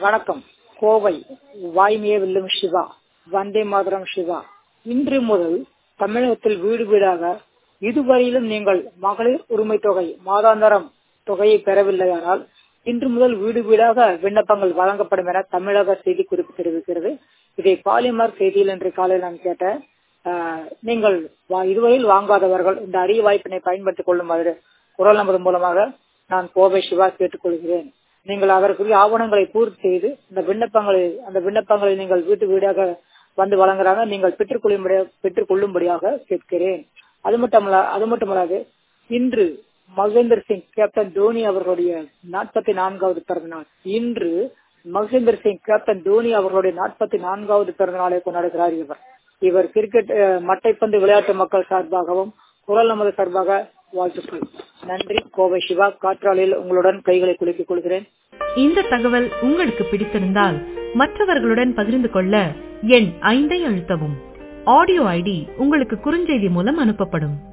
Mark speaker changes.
Speaker 1: வணக்கம் கோவை வாய்மைய வெல்லும் சிவா வந்தே மாதரம் சிவா இன்று முதல் தமிழகத்தில் வீடு வீடாக இதுவரையிலும் நீங்கள் மகளிர் உரிமை தொகை மாதாந்தரம் தொகையை பெறவில்லையானால் இன்று முதல் வீடு வீடாக விண்ணப்பங்கள் வழங்கப்படும் என தமிழக செய்தி குறிப்பு தெரிவிக்கிறது இதை பாலிமர் செய்தியில் இன்று காலையில் நான் கேட்டேன் ஆஹ், நீங்கள் வா- இதுவரையில் வாங்காதவர்கள் இந்த அரிய வாய்ப்பினை பயன்படுத்திக் கொள்ளுமாறு குரல் நமது மூலமாக நான் கோவை சிவா கேட்டுக்கொள்கிறேன் நீங்கள் அதற்குரிய ஆவணங்களை பூர்த்தி செய்து இந்த விண்ணப்பங்களை அந்த விண்ணப்பங்களை நீங்கள் வீட்டு வீடாக வந்து வழங்குறாங்க நீங்கள் பெற்றுக்கொள்ளும்படியாக பெற்றுக்கொள்ளும்படியாக கேட்கிறேன் அது மட்டுமல்ல அது மட்டுமல்லாது இன்று மகேந்தர் சிங் கேப்டன் தோனி அவர்களுடைய நாற்பத்தி நான்காவது பிறந்த நாள் இன்று மகேந்தர் சிங் கேப்டன் தோனி அவர்களுடைய நாற்பத்தி நான்காவது பிறந்த நாளை கொண்டாடுகிறார் இவர் இவர் கிரிக்கெட் அஹ், மட்டைப்பந்து விளையாட்டு மக்கள் சார்பாகவும் குரல் நமது சார்பாக வாழ்த்துக்கள் நன்றி கோவை சிவா காற்றாலையில் உங்களுடன் கைகளை குலுக்கிக் கொள்கிறேன்
Speaker 2: இந்த தகவல் உங்களுக்கு பிடித்திருந்தால் மற்றவர்களுடன் பகிர்ந்து கொள்ள எண் ஐந்தை அழுத்தவும் ஆடியோ ஐடி உங்களுக்கு குறுஞ்செய்தி மூலம் அனுப்பப்படும்